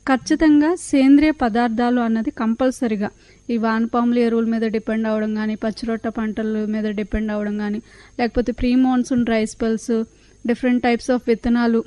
ఖచ్చితంగా సేంద్రియ పదార్థాలు అన్నది కంపల్సరిగా ఈ వానపాముల ఎరువుల మీద డిపెండ్ అవ్వడం కానీ పచ్చిరొట్ట పంటల మీద డిపెండ్ అవ్వడం కానీ లేకపోతే pre monsoon dry spells different types of విత్తనాలు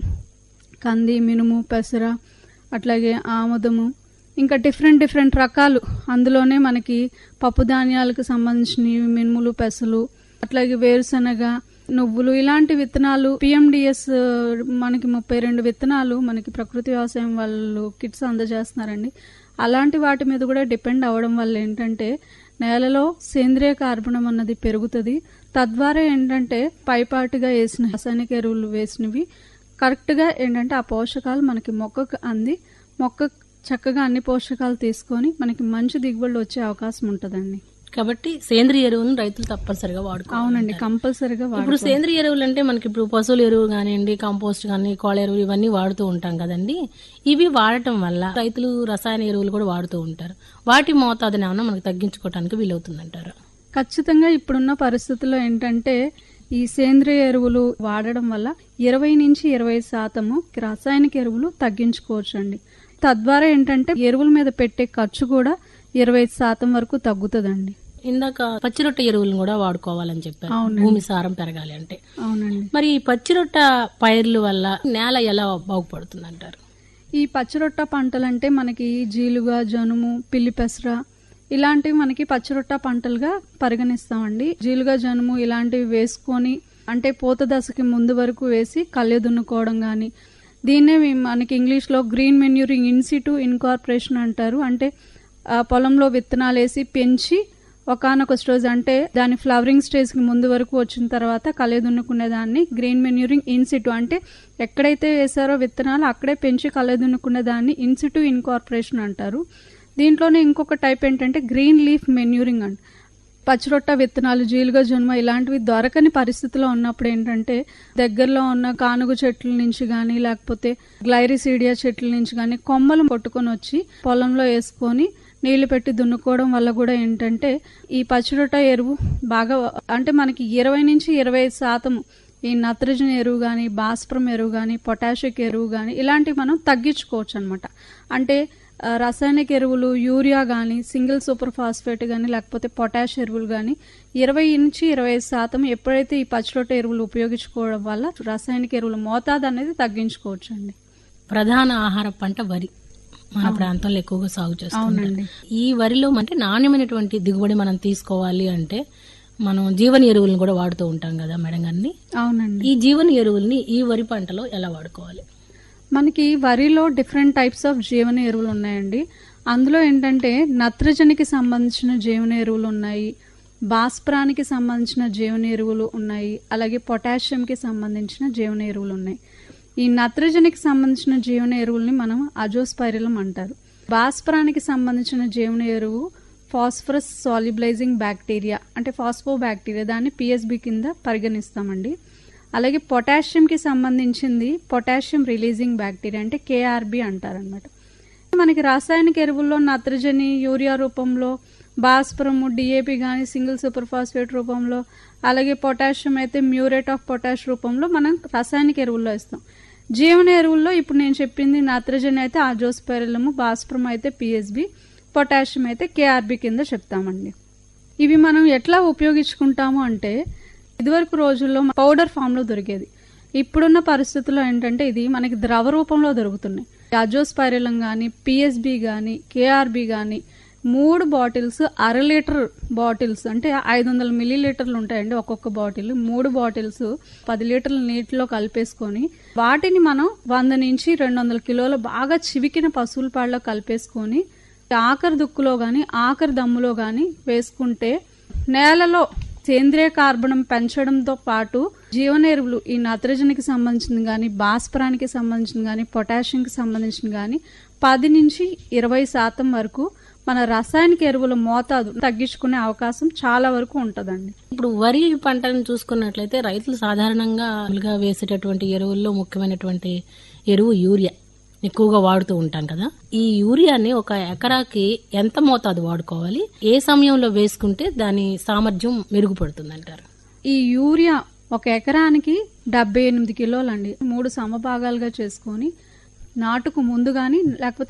కంది మినుము పెసర అట్లాగే ఆముదము ఇంకా డిఫరెంట్ డిఫరెంట్ రకాలు అందులోనే మనకి పప్పు ధాన్యాలకు సంబంధించినవి మినుములు పెసలు అట్లాగే వేరుశనగ నువ్వులు ఇలాంటి విత్తనాలు పిఎండిఎస్ మనకి ముప్పై రెండు విత్తనాలు మనకి ప్రకృతి వ్యవసాయం వాళ్ళు కిట్స్ అందజేస్తున్నారండి అలాంటి వాటి మీద కూడా డిపెండ్ అవ్వడం వల్ల ఏంటంటే నేలలో సేంద్రియ కార్బనం అన్నది పెరుగుతుంది తద్వారా ఏంటంటే పైపాటుగా వేసిన రసాయనిక ఎరువులు వేసినవి కరెక్ట్గా ఏంటంటే ఆ పోషకాలు మనకి మొక్కకు అంది మొక్క చక్కగా అన్ని పోషకాలు తీసుకొని మనకి మంచి దిగుబడులు వచ్చే అవకాశం ఉంటుందండి కాబట్టి సేంద్రియ ఎరువులను రైతులు తప్పనిసరిగా వాడుకోవాలి అవునండి కంపల్సరిగా ఇప్పుడు సేంద్రియ ఎరువులు అంటే మనకి ఇప్పుడు పశువుల ఎరువు కానివ్వండి కంపోస్ట్ కానీ కోళ్ళ ఎరువులు ఇవన్నీ వాడుతూ ఉంటాం కదండి ఇవి వాడటం వల్ల రైతులు రసాయన ఎరువులు కూడా వాడుతూ ఉంటారు వాటి మోతాదుని ఏమన్నా మనకు తగ్గించుకోవడానికి వీలవుతుందంటారు ఖచ్చితంగా ఇప్పుడున్న పరిస్థితుల్లో ఏంటంటే ఈ సేంద్రియ ఎరువులు వాడడం వల్ల ఇరవై నుంచి ఇరవై శాతము రాసాయనిక ఎరువులు తగ్గించుకోవచ్చు అండి తద్వారా ఏంటంటే ఎరువుల మీద పెట్టే ఖర్చు కూడా ఇరవై శాతం వరకు తగ్గుతుందండి ఇందాక పచ్చిరొట్ట ఎరువులను కూడా వాడుకోవాలని చెప్పారు అవునండి. భూమి సారం పెరగాలి అంటే అవునండి మరి ఈ పచ్చిరొట్ట పైర్ల వల్ల నేల ఎలా బాగుపడుతుంది అంటారు ఈ పచ్చిరొట్ట పంటలంటే మనకి జీలుగా జనుము పిల్లి పెసర ఇలాంటివి మనకి పచ్చిరొట్ట పంటలుగా పరిగణిస్తామండి జీలుగా జనుము ఇలాంటివి వేసుకొని అంటే పూత దశకి ముందు వరకు వేసి కళ్ళె దున్నుకోవడం కానీ దీన్నే మేము మనకి ఇంగ్లీష్లో గ్రీన్ మెన్యూరింగ్ ఇన్సిటు ఇన్కార్పొరేషన్ అంటారు అంటే ఆ పొలంలో విత్తనాలు వేసి పెంచి ఒకనొక స్టేజ్ అంటే దాని ఫ్లవరింగ్ స్టేజ్ కి ముందు వరకు వచ్చిన తర్వాత కలే దున్నుకునే దాన్ని గ్రీన్ మెన్యూరింగ్ ఇన్సిటు అంటే ఎక్కడైతే వేసారో విత్తనాలు అక్కడే పెంచి కలే దున్నుకునే దాన్ని ఇన్సిటు ఇన్కార్పొరేషన్ అంటారు దీంట్లోనే ఇంకొక టైప్ ఏంటంటే గ్రీన్ లీఫ్ మెన్యూరింగ్ అంట పచ్చిరొట్ట విత్తనాలు జీలుగా జన్మ ఇలాంటివి దొరకని పరిస్థితిలో ఉన్నప్పుడు ఏంటంటే దగ్గరలో ఉన్న కానుగు చెట్ల నుంచి కానీ లేకపోతే గ్లైరిసీడియా చెట్ల నుంచి కానీ కొమ్మలు కొట్టుకొని వచ్చి పొలంలో వేసుకొని నీళ్లు పెట్టి దున్నుకోవడం వల్ల కూడా ఏంటంటే ఈ పచ్చిరొట్ట ఎరువు బాగా అంటే మనకి ఇరవై నుంచి ఇరవై శాతం ఈ నత్రజని ఎరువు కానీ భాస్ప్రం ఎరువు కానీ పొటాషిక్ ఎరువు కానీ ఇలాంటివి మనం తగ్గించుకోవచ్చు అనమాట అంటే ఆ, రసాయనిక ఎరువులు యూరియా కానీ సింగిల్ సూపర్ ఫాస్ఫేట్ కానీ లేకపోతే పొటాష్ ఎరువులు కానీ ఇరవై నుంచి ఇరవై శాతం ఎప్పుడైతే ఈ పచ్చిరొట్ట ఎరువులు ఉపయోగించుకోవడం వల్ల రసాయనిక ఎరువుల మోతాదు అనేది తగ్గించుకోవచ్చు అండి ప్రధాన ఆహార పంట వరి మన ప్రాంతంలో ఎక్కువగా సాగు చేస్తాం అవునండి ఈ వరిలో అంటే నాణ్యమైనటువంటి దిగుబడి మనం తీసుకోవాలి అంటే మనం జీవన ఎరువులను కూడా వాడుతూ ఉంటాం కదా మేడం గారిని అవునండి ఈ జీవన ఎరువుల్ని ఈ వరి పంటలో ఎలా వాడుకోవాలి మనకి వరిలో డిఫరెంట్ టైప్స్ ఆఫ్ జీవన ఎరువులు ఉన్నాయండి అందులో ఏంటంటే నత్రజనికి సంబంధించిన జీవన ఎరువులు ఉన్నాయి భాస్పరానికి సంబంధించిన జీవన ఎరువులు ఉన్నాయి అలాగే పొటాషియంకి సంబంధించిన జీవన ఎరువులు ఉన్నాయి ఈ నత్రజనికి సంబంధించిన జీవన ఎరువుల్ని మనం అజోస్పైరిలం అంటారు భాస్పరానికి సంబంధించిన జీవన ఎరువు ఫాస్ఫరస్ సాల్యుబలైజింగ్ బ్యాక్టీరియా అంటే ఫాస్ఫో బ్యాక్టీరియా దాన్ని పిఎస్బి కింద పరిగణిస్తామండి అలాగే పొటాషియంకి సంబంధించింది పొటాషియం రిలీజింగ్ బ్యాక్టీరియా అంటే కేఆర్బి అంటారనమాట మనకి రాసాయనిక ఎరువుల్లో నత్రజని యూరియా రూపంలో భాస్పరము డిఏపి కానీ సింగిల్ సూపర్ ఫాస్ఫేట్ రూపంలో అలాగే పొటాషియం అయితే మ్యూరేట్ ఆఫ్ పొటాష్ రూపంలో మనం రాసాయనిక ఎరువుల్లో ఇస్తాం జీవన ఎరువుల్లో ఇప్పుడు నేను చెప్పింది నత్రజని అయితే ఆజోస్పెరలము భాస్పరం అయితే పిఎస్బి పొటాషియం అయితే కేఆర్బి కింద చెప్తామండి ఇవి మనం ఎట్లా ఉపయోగించుకుంటాము అంటే ఇదివరకు రోజుల్లో పౌడర్ ఫామ్ లో దొరికేది ఇప్పుడున్న పరిస్థితుల్లో ఏంటంటే ఇది మనకి ద్రవ రూపంలో దొరుకుతున్నాయి అజోస్పైరలం కానీ పిఎస్బి కానీ కేఆర్బి కానీ మూడు బాటిల్స్ అర లీటర్ బాటిల్స్ అంటే ఐదు వందల మిల్లీ లీటర్లు ఉంటాయండి ఒక్కొక్క బాటిల్ మూడు బాటిల్స్ పది లీటర్ల నీటిలో కలిపేసుకొని వాటిని మనం వంద నుంచి రెండు వందల కిలోల బాగా చివికిన పశువుల పాళ్ళలో కలిపేసుకొని ఆఖరి దుక్కులో గాని ఆఖరి దమ్ములో గాని వేసుకుంటే నేలలో సేంద్రియ కార్బనం పెంచడంతో పాటు జీవన ఎరువులు ఈ నత్రజనికి సంబంధించింది కానీ భాస్పరానికి సంబంధించింది కానీ పొటాషియంకి సంబంధించింది కానీ పది నుంచి ఇరవై శాతం వరకు మన రసాయనిక ఎరువుల మోతాదు తగ్గించుకునే అవకాశం చాలా వరకు ఉంటదండి ఇప్పుడు వరి పంటను చూసుకున్నట్లయితే రైతులు సాధారణంగా మామూలుగా వేసేటటువంటి ఎరువుల్లో ముఖ్యమైనటువంటి ఎరువు యూరియా ఎక్కువగా వాడుతూ ఉంటాం కదా ఈ యూరియాని ఒక ఎకరాకి ఎంత మోతాదు వాడుకోవాలి ఏ సమయంలో వేసుకుంటే దాని సామర్థ్యం మెరుగుపడుతుంది అంటారు ఈ యూరియా ఒక ఎకరానికి డెబ్బై ఎనిమిది కిలోలండి మూడు సమభాగాలుగా చేసుకొని నాటుకు ముందు గాని లేకపోతే